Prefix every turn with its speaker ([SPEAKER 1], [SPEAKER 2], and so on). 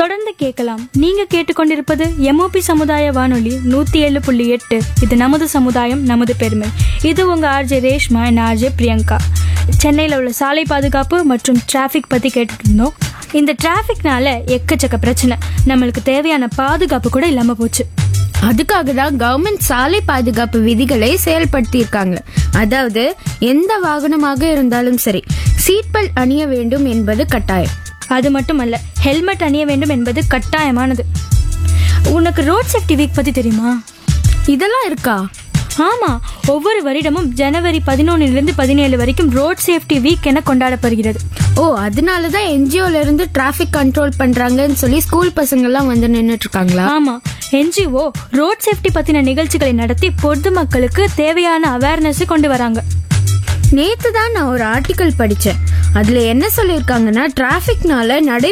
[SPEAKER 1] தொடர்ந்து கேட்கலாம் நீங்க கேட்டுக்கொண்டிருப்பது எம்ஓபி சமுதாய வானொலி நூத்தி ஏழு புள்ளி எட்டு இது நமது சமுதாயம் நமது பெருமை இது உங்க ஆர்ஜே ரேஷ்மா என் ஆர்ஜே பிரியங்கா சென்னையில் உள்ள சாலை பாதுகாப்பு மற்றும் டிராஃபிக் பத்தி கேட்டுட்டு இருந்தோம் இந்த டிராஃபிக்னால எக்கச்சக்க பிரச்சனை நம்மளுக்கு தேவையான பாதுகாப்பு கூட இல்லாம போச்சு
[SPEAKER 2] அதுக்காக தான் கவர்மெண்ட் சாலை பாதுகாப்பு விதிகளை செயல்படுத்தி இருக்காங்க அதாவது எந்த வாகனமாக இருந்தாலும் சரி சீட் பெல்ட் அணிய வேண்டும் என்பது கட்டாயம்
[SPEAKER 1] அது மட்டுமல்ல ஹெல்மெட் அணிய வேண்டும் என்பது கட்டாயமானது உனக்கு ரோட் சேஃப்டி வீக் பத்தி தெரியுமா
[SPEAKER 2] இதெல்லாம் இருக்கா
[SPEAKER 1] ஆமா ஒவ்வொரு வருடமும் ஜனவரி பதினொன்னிலிருந்து பதினேழு வரைக்கும் ரோட் சேஃப்டி வீக் என கொண்டாடப்படுகிறது
[SPEAKER 2] ஓ அதனால தான் என்ஜிஓல இருந்து டிராஃபிக் கண்ட்ரோல் பண்றாங்கன்னு சொல்லி ஸ்கூல் பசங்க எல்லாம் வந்து நின்னுட்டு இருக்காங்களா
[SPEAKER 1] ஆமா என்ஜிஓ ரோட் சேஃப்டி பத்தின நிகழ்ச்சிகளை நடத்தி பொதுமக்களுக்கு தேவையான அவேர்னஸ் கொண்டு வராங்க
[SPEAKER 2] நேத்து தான் நான் ஒரு ஆர்டிக்கல் படிச்சேன் அதுல என்ன சொல்லியிருக்காங்கன்னா டிராஃபிக்னால நடை